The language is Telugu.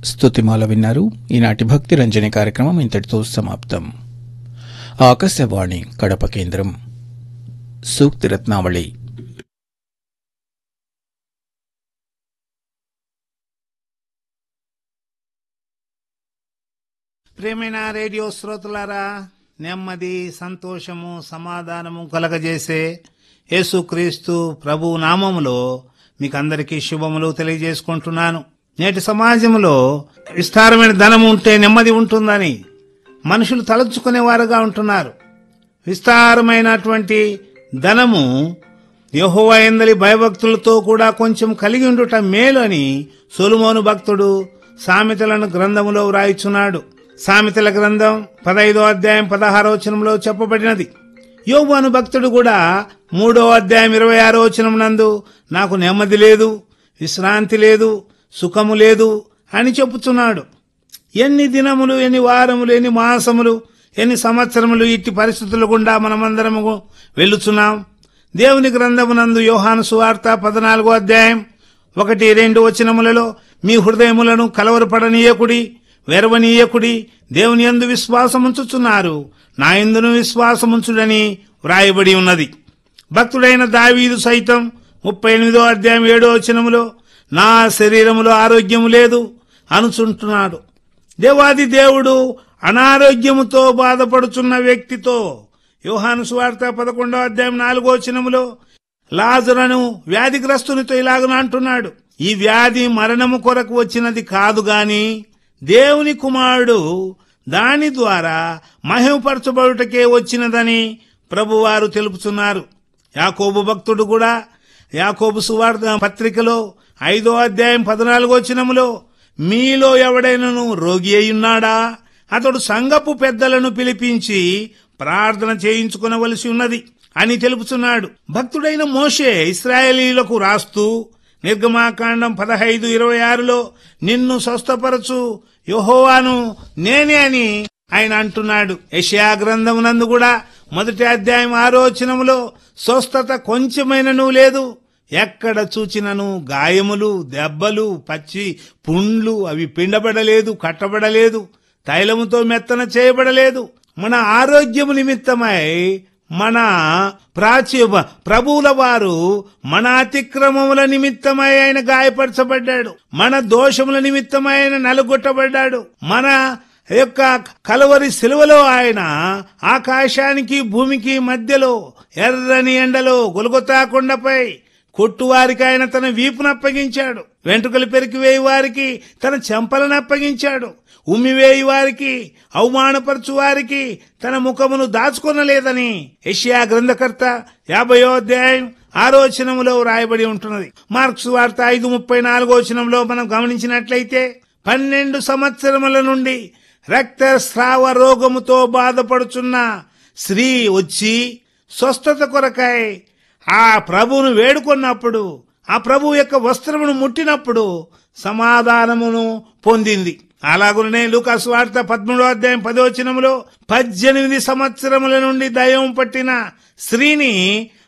స్తుతిమాల విన్నారు ఈనాటి భక్తి రంజని కార్యక్రమం ఇంతటితో సమాప్తం ఆకాశవాణి కడప కేంద్రం సూక్తి రత్నావళి ప్రేమైన రేడియో శ్రోతలారా నెమ్మది సంతోషము సమాధానము కలగజేసే యేసుక్రీస్తు ప్రభు నామములో మీకందరికీ శుభములు తెలియజేసుకుంటున్నాను నేటి సమాజంలో విస్తారమైన ధనం ఉంటే నెమ్మది ఉంటుందని మనుషులు తలచుకునేవారుగా ఉంటున్నారు విస్తారమైనటువంటి ధనము యెహోవా ఎందలి భయభక్తులతో కూడా కొంచెం కలిగి ఉండుట మేలు అని సొలుమోను భక్తుడు సామెతలను గ్రంథములో వ్రాయిచున్నాడు సామెతల గ్రంథం పదైదో అధ్యాయం పదహారో వచనంలో చెప్పబడినది యోగు అను భక్తుడు కూడా మూడో అధ్యాయం ఇరవై ఆరో వచనం నందు నాకు నెమ్మది లేదు విశ్రాంతి లేదు సుఖము లేదు అని చెప్పుచున్నాడు ఎన్ని దినములు ఎన్ని వారములు ఎన్ని మాసములు ఎన్ని సంవత్సరములు ఇట్టి పరిస్థితుల గుండా మనమందరము వెళ్ళుచున్నాం దేవుని గ్రంథమునందు యోహాను సువార్త పద్నాలుగో అధ్యాయం ఒకటి రెండు వచనములలో మీ హృదయములను కలవరపడనీయకుడి వెరవనీయకుడి దేవుని యందు విశ్వాసముంచుచున్నారు నా యందును విశ్వాసముంచుడని వ్రాయబడి ఉన్నది భక్తుడైన దావీదు సైతం ముప్పై ఎనిమిదో అధ్యాయం ఏడో వచనములో నా శరీరములో ఆరోగ్యము లేదు అనుచుంటున్నాడు దేవాది దేవుడు అనారోగ్యముతో బాధపడుచున్న వ్యక్తితో యోహాను సువార్త పదకొండో అధ్యాయం నాలుగో వచనములో లాజరను వ్యాధిగ్రస్తునితో ఇలాగను అంటున్నాడు ఈ వ్యాధి మరణము కొరకు వచ్చినది కాదు గాని దేవుని కుమారుడు దాని ద్వారా మహిమపరచబడుటకే వచ్చినదని ప్రభువారు తెలుపుతున్నారు యాకోబు భక్తుడు కూడా యాకోబు సువార్త పత్రికలో ఐదో అధ్యాయం పద్నాలుగో వచనములో మీలో ఎవడైనను రోగి అయ్యున్నాడా అతడు సంఘపు పెద్దలను పిలిపించి ప్రార్థన చేయించుకునవలసి ఉన్నది అని తెలుపుతున్నాడు భక్తుడైన మోషే ఇస్రాయేలీలకు రాస్తూ నిర్గమాకాండం పదహైదు ఇరవై ఆరులో నిన్ను స్వస్థపరచు యెహోవాను నేనే అని ఆయన అంటున్నాడు యెషయా గ్రంథమునందు కూడా మొదటి అధ్యాయం ఆరోచనములో స్వస్థత కొంచెమైనను లేదు ఎక్కడ చూచినను గాయములు దెబ్బలు పచ్చి పుండ్లు అవి పిండబడలేదు కట్టబడలేదు తైలముతో మెత్తన చేయబడలేదు మన ఆరోగ్యము నిమిత్తమై మన ప్రాచ్య ప్రభువుల వారు మన అతిక్రమముల నిమిత్తమై ఆయన గాయపరచబడ్డాడు మన దోషముల నిమిత్తమై ఆయన నలుగొట్టబడ్డాడు మన యొక్క కలవరి సిలువలో ఆయన ఆకాశానికి భూమికి మధ్యలో ఎర్రని ఎండలో గొలుగొతా కొండపై కొట్టువారికి ఆయన తన వీపును అప్పగించాడు వెంట్రుకలు పెరికివేయి వారికి తన చెంపలను అప్పగించాడు ఉమ్మివేయి వారికి అవమానపరచు వారికి తన ముఖమును దాచుకొనలేదని యెషయా గ్రంథకర్త యాభయో అధ్యాయం ఆరోచనములో రాయబడి ఉంటున్నది మార్క్స్ వార్త ఐదు ముప్పై నాలుగో వచనంలో మనం గమనించినట్లయితే పన్నెండు సంవత్సరముల నుండి రక్తస్రావ రోగముతో బాధపడుచున్న స్త్రీ వచ్చి స్వస్థత కొరకై ఆ ప్రభువును వేడుకొన్నప్పుడు ఆ ప్రభు యొక్క వస్త్రమును ముట్టినప్పుడు సమాధానమును పొందింది అలాగునే లూకాసు వార్త పద్మూడో అధ్యాయం పదవచనములో పద్దెనిమిది సంవత్సరముల నుండి దయం పట్టిన స్త్రీని